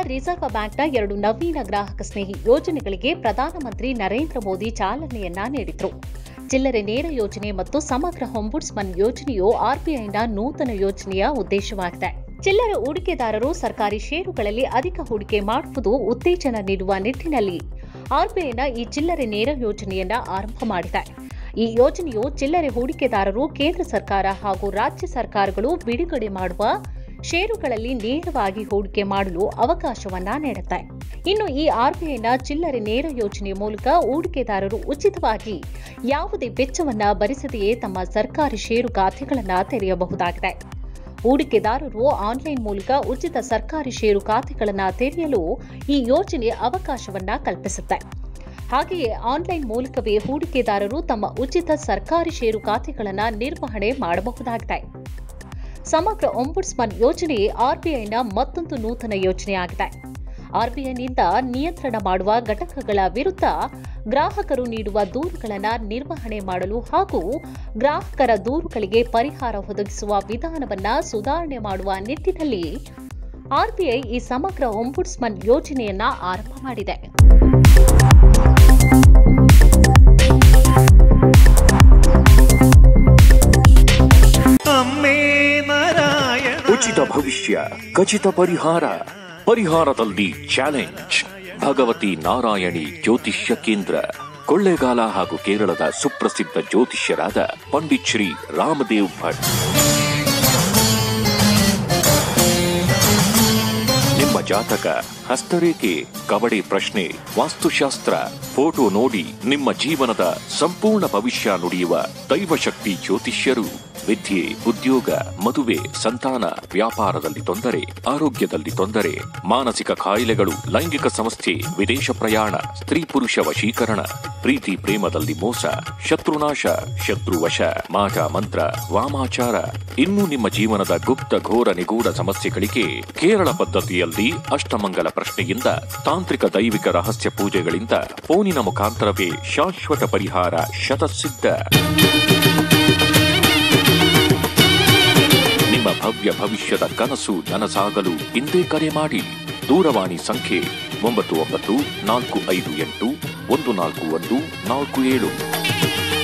reserve ಬ್ಯಾಂಕ್ನ ಎರಡು ನವೀನ ಗ್ರಾಹಕ ಸ್ನೇಹಿ ಯೋಜನೆಗಳಿಗೆ ಪ್ರಧಾನಮಂತ್ರಿ ನರೇಂದ್ರ ಮೋದಿ ಚಾಲನೆಯನ್ನ ನೀಡಿದ್ರು ಚಿಲ್ಲರೆ ನೇರ ಯೋಜನೆ ಮತ್ತು ಸಮಗ್ರ ಹೊಂಬುಡ್ಸ್ಮನ್ ಯೋಜನೆಯು ಆರ್ಬಿಐನ ನೂತನ ಯೋಜನೆಯ ಉದ್ದೇಶವಾಗಿದೆ ಚಿಲ್ಲರೆ ಹೂಡಿಕೆದಾರರು ಸರ್ಕಾರಿ ಷೇರುಗಳಲ್ಲಿ ಅಧಿಕ ಹೂಡಿಕೆ ಮಾಡುವುದು ಉತ್ತೇಜನ ನೀಡುವ ನಿಟ್ಟಿನಲ್ಲಿ ಆರ್ಬಿಐನ ಈ ಚಿಲ್ಲರೆ ನೇರ ಯೋಜನೆಯನ್ನ ಆರಂಭ ಮಾಡಿದೆ ಈ ಯೋಜನೆಯು ಚಿಲ್ಲರೆ ಹೂಡಿಕೆದಾರರು ಕೇಂದ್ರ ಸರ್ಕಾರ ಹಾಗೂ ರಾಜ್ಯ ಸರ್ಕಾರಗಳು ಬಿಡುಗಡೆ ಮಾಡುವ ಷೇರುಗಳಲ್ಲಿ ನೇರವಾಗಿ ಹೂಡಿಕೆ ಮಾಡಲು ಅವಕಾಶವನ್ನ ನೀಡುತ್ತೆ ಇನ್ನು ಈ ಆರ್ಬಿಐನ ಚಿಲ್ಲರೆ ನೇರ ಯೋಜನೆಯ ಮೂಲಕ ಹೂಡಿಕೆದಾರರು ಉಚಿತವಾಗಿ ಯಾವುದೇ ವೆಚ್ಚವನ್ನ ಭರಿಸದೆಯೇ ತಮ್ಮ ಸರ್ಕಾರಿ ಷೇರು ಖಾತೆಗಳನ್ನು ತೆರೆಯಬಹುದಾಗಿದೆ ಹೂಡಿಕೆದಾರರು ಆನ್ಲೈನ್ ಮೂಲಕ ಉಚಿತ ಸರ್ಕಾರಿ ಷೇರು ಖಾತೆಗಳನ್ನು ತೆರೆಯಲು ಈ ಯೋಜನೆ ಅವಕಾಶವನ್ನ ಕಲ್ಪಿಸುತ್ತೆ ಹಾಗೆಯೇ ಆನ್ಲೈನ್ ಮೂಲಕವೇ ಹೂಡಿಕೆದಾರರು ತಮ್ಮ ಉಚಿತ ಸರ್ಕಾರಿ ಷೇರು ಖಾತೆಗಳನ್ನು ನಿರ್ವಹಣೆ ಮಾಡಬಹುದಾಗಿದೆ ಸಮಗ್ರ ಒಂಬುಡ್ಸ್ಮನ್ ಯೋಜನೆ ಆರ್ಬಿಐನ ಮತ್ತೊಂದು ನೂತನ ಯೋಜನೆಯಾಗಿದೆ ಆರ್ಬಿಐನಿಂದ ನಿಯಂತ್ರಣ ಮಾಡುವ ಘಟಕಗಳ ವಿರುದ್ಧ ಗ್ರಾಹಕರು ನೀಡುವ ದೂರುಗಳನ್ನು ನಿರ್ವಹಣೆ ಮಾಡಲು ಹಾಗೂ ಗ್ರಾಹಕರ ದೂರುಗಳಿಗೆ ಪರಿಹಾರ ಒದಗಿಸುವ ವಿಧಾನವನ್ನ ಸುಧಾರಣೆ ಮಾಡುವ ನಿಟ್ಟಿನಲ್ಲಿ ಆರ್ಬಿಐ ಈ ಸಮಗ್ರ ಒಂಬುಡ್ಸ್ಮನ್ ಯೋಜನೆಯನ್ನ ಆರಂಭ ಮಾಡಿದೆ ಅಮ್ಮೇ ನಾರಾಯಣ ಉಚಿತ ಭವಿಷ್ಯ ಖಚಿತ ಪರಿಹಾರ ಪರಿಹಾರದಲ್ಲಿ ಚಾಲೆಂಜ್ ಭಗವತಿ ನಾರಾಯಣಿ ಜ್ಯೋತಿಷ್ಯ ಕೇಂದ್ರ ಕೊಳ್ಳೇಗಾಲ ಹಾಗೂ ಕೇರಳದ ಸುಪ್ರಸಿದ್ಧ ಜ್ಯೋತಿಷ್ಯರಾದ ಪಂಡಿತ್ ಶ್ರೀ ರಾಮದೇವ್ ಭಟ್ ನಿಮ್ಮ ಜಾತಕ ಹಸ್ತರೇಖೆ ಕಬಡ್ಡಿ ಪ್ರಶ್ನೆ ವಾಸ್ತುಶಾಸ್ತ್ರ ಫೋಟೋ ನೋಡಿ ನಿಮ್ಮ ಜೀವನದ ಸಂಪೂರ್ಣ ಭವಿಷ್ಯ ನುಡಿಯುವ ದೈವಶಕ್ತಿ ಜ್ಯೋತಿಷ್ಯರು ವಿದ್ಯೆ ಉದ್ಯೋಗ ಮದುವೆ ಸಂತಾನ ವ್ಯಾಪಾರದಲ್ಲಿ ತೊಂದರೆ ಆರೋಗ್ಯದಲ್ಲಿ ತೊಂದರೆ ಮಾನಸಿಕ ಕಾಯಿಲೆಗಳು ಲೈಂಗಿಕ ಸಮಸ್ಯೆ ವಿದೇಶ ಪ್ರಯಾಣ ಸ್ತ್ರೀ ಪುರುಷ ವಶೀಕರಣ ಪ್ರೀತಿ ಪ್ರೇಮದಲ್ಲಿ ಮೋಸ ಶತ್ರುನಾಶ ಶತ್ರುವಶ ಮಾಟ ಮಂತ್ರ ವಾಮಾಚಾರ ಇನ್ನು ನಿಮ್ಮ ಜೀವನದ ಗುಪ್ತ ಘೋರ ನಿಗೂಢ ಸಮಸ್ಯೆಗಳಿಗೆ ಕೇರಳ ಪದ್ಧತಿಯಲ್ಲಿ ಅಷ್ಟಮಂಗಲ ಪ್ರಶ್ನೆಯಿಂದ ತಾಂತ್ರಿಕ ದೈವಿಕ ರಹಸ್ಯ ಪೂಜೆಗಳಿಂದ ಫೋನಿನ ಮುಖಾಂತರವೇ ಶಾಶ್ವತ ಪರಿಹಾರ ಶತಸಿದ್ಧ ನಿಮ್ಮ ಭವ್ಯ ಭವಿಷ್ಯದ ಕನಸು ನನಸಾಗಲು ಇಂದೇ ಕರೆ ಮಾಡಿ ದೂರವಾಣಿ ಸಂಖ್ಯೆ ಒಂಬತ್ತು ಒಂಬತ್ತು ನಾಲ್ಕು ಐದು ಎಂಟು ಒಂದು ನಾಲ್ಕು ಒಂದು ನಾಲ್ಕು ಏಳು